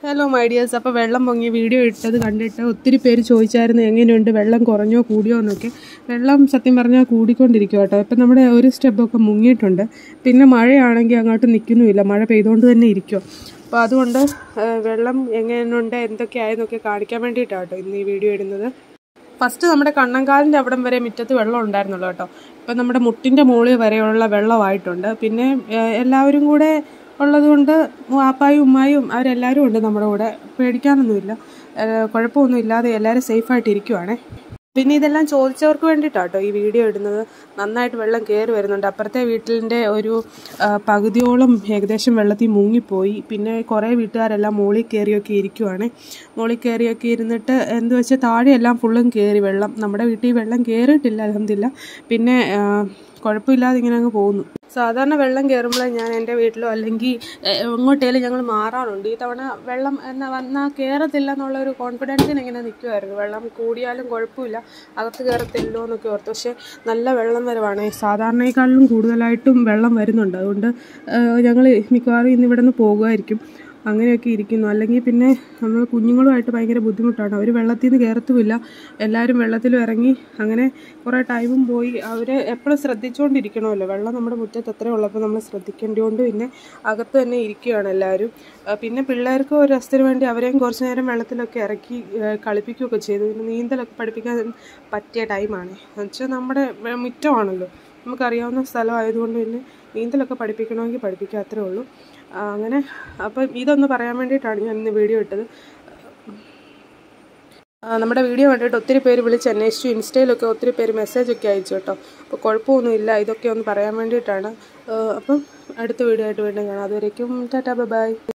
hello my dears അപ്പോൾ വെള്ളം പൊങ്ങി വീഡിയോ ഇട്ടത് കണ്ടിട്ട് ഒത്തിരി പേര് ചോദിച്ചായിരുന്നു എങ്ങനെയുണ്ട് വെള്ളം കുറഞ്ഞോ കൂടിയോ എന്നൊക്കെ വെള്ളം സത്യം പറഞ്ഞാൽ കൂടിക്കൊണ്ടിരിക്കും കേട്ടോ ഇപ്പം നമ്മുടെ ഒരു സ്റ്റെപ്പൊക്കെ മുങ്ങിയിട്ടുണ്ട് പിന്നെ മഴയാണെങ്കിൽ അങ്ങോട്ട് നിൽക്കുന്നുമില്ല മഴ പെയ്തുകൊണ്ട് തന്നെ ഇരിക്കും അപ്പോൾ അതുകൊണ്ട് ആ, വെള്ളം എങ്ങനെയുണ്ട് എന്തൊക്കെയായെന്നൊക്കെ കാണിക്കാൻ വേണ്ടിയിട്ടാണ് കേട്ടോ ഇന്ന് ഈ വീഡിയോ ഇടുന്നത് ഫസ്റ്റ് നമ്മുടെ കണ്ണങ്കാലിൻ്റെ അവിടം വരെ മുറ്റത്ത് വെള്ളം ഉണ്ടായിരുന്നുള്ളൂ കേട്ടോ ഇപ്പം നമ്മുടെ മുട്ടിൻ്റെ മുകളിൽ വരെയുള്ള വെള്ളമായിട്ടുണ്ട് പിന്നെ ഏഹ്, എല്ലാവരും കൂടെ ഉള്ളതുകൊണ്ട് ആപ്പായും ഉമ്മായും അവരെല്ലാവരും ഉണ്ട് നമ്മുടെ കൂടെ പേടിക്കാനൊന്നുമില്ല ഏഹ്, കുഴപ്പമൊന്നും ഇല്ലാതെ എല്ലാവരും സേഫായിട്ട് ഇരിക്കുവാണേ പിന്നെ ഇതെല്ലാം ചോദിച്ചവർക്ക് വേണ്ടിയിട്ടാണ് കേട്ടോ ഈ വീഡിയോ ഇടുന്നത് നന്നായിട്ട് വെള്ളം കയറി വരുന്നുണ്ട് അപ്പുറത്തെ വീട്ടിൻ്റെ ഒരു ആ, പകുതിയോളം ഏകദേശം വെള്ളത്തിൽ മുങ്ങിപ്പോയി പിന്നെ കുറേ വീട്ടുകാരെല്ലാം മുകളിൽ കയറിയൊക്കെ ഇരിക്കുവാണ് മുകളിൽ കയറിയൊക്കെ ഇരുന്നിട്ട് എന്ത് വെച്ചാൽ താഴെയെല്ലാം ഫുള്ളും കയറി വെള്ളം നമ്മുടെ വീട്ടിൽ വെള്ളം കയറിയിട്ടില്ല അലഹമില്ല പിന്നെ ആ, കുഴപ്പമില്ലാതെ ഇങ്ങനെ അങ്ങ് പോകുന്നു സാധാരണ വെള്ളം കയറുമ്പോൾ ഞാൻ എൻ്റെ വീട്ടിലോ അല്ലെങ്കിൽ എങ്ങോട്ടേലും ഞങ്ങൾ മാറാറുണ്ട് ഈ തവണ വെള്ളം എന്നാ വന്നാൽ കയറത്തില്ല എന്നുള്ള ഒരു കോൺഫിഡൻസിന് ഇങ്ങനെ നിൽക്കുമായിരുന്നു വെള്ളം കൂടിയാലും കുഴപ്പമില്ല അകത്ത് കയറത്തില്ലോ എന്നൊക്കെ ഓർത്തു പക്ഷേ നല്ല വെള്ളം വരവാണ് സാധാരണയെക്കാളിലും കൂടുതലായിട്ടും വെള്ളം വരുന്നുണ്ട് അതുകൊണ്ട് ഞങ്ങൾ മിക്കവാറും ഇന്ന് ഇവിടെ നിന്ന് പോകുമായിരിക്കും അങ്ങനെയൊക്കെ ഇരിക്കുന്നു അല്ലെങ്കിൽ പിന്നെ നമ്മൾ കുഞ്ഞുങ്ങളുമായിട്ട് ഭയങ്കര ബുദ്ധിമുട്ടാണ് അവർ വെള്ളത്തിൽ നിന്ന് കയറത്തുമില്ല എല്ലാവരും വെള്ളത്തിൽ ഇറങ്ങി അങ്ങനെ കുറേ ടൈമും പോയി അവർ എപ്പോഴും ശ്രദ്ധിച്ചുകൊണ്ടിരിക്കണമല്ലോ വെള്ളം നമ്മുടെ മുറ്റത്ത് എത്ര ഉള്ളപ്പോൾ നമ്മൾ ശ്രദ്ധിക്കേണ്ടതുകൊണ്ട് പിന്നെ അകത്ത് തന്നെ ഇരിക്കുകയാണ് എല്ലാവരും ആ, പിന്നെ പിള്ളേർക്ക് ഒരു രസത്തിന് വേണ്ടി അവരെയും കുറച്ച് നേരം വെള്ളത്തിലൊക്കെ ഇറക്കി ആ, കളിപ്പിക്കുകയൊക്കെ ചെയ്തു പിന്നെ നീന്തലൊക്കെ പഠിപ്പിക്കാൻ പറ്റിയ ടൈമാണ് എന്നുവെച്ചാൽ നമ്മുടെ വെ- മുറ്റമാണല്ലോ നമുക്കറിയാവുന്ന സ്ഥലമായതുകൊണ്ട് പിന്നെ നീന്തലൊക്കെ പഠിപ്പിക്കണമെങ്കിൽ പഠിപ്പിക്കുക അത്രേ ഉള്ളൂ ആ, അങ്ങനെ അപ്പം ഇതൊന്ന് പറയാൻ വേണ്ടിയിട്ടാണ് ഞാൻ ഇന്ന് വീഡിയോ ഇട്ടത് ആ, നമ്മുടെ വീഡിയോ കണ്ടിട്ട് ഒത്തിരി പേര് വിളിച്ച് അന്വേഷിച്ചു ഇൻസ്റ്റയിലൊക്കെ ഒത്തിരി പേര് മെസ്സേജൊക്കെ അയച്ചു കേട്ടോ അപ്പോൾ കുഴപ്പമൊന്നുമില്ല ഇതൊക്കെ ഒന്ന് പറയാൻ വേണ്ടിയിട്ടാണ് ആ, അപ്പം അടുത്ത വീഡിയോ ആയിട്ട് വീണ്ടും കാണാം അതുവരേക്കും ടാറ്റാ ബൈ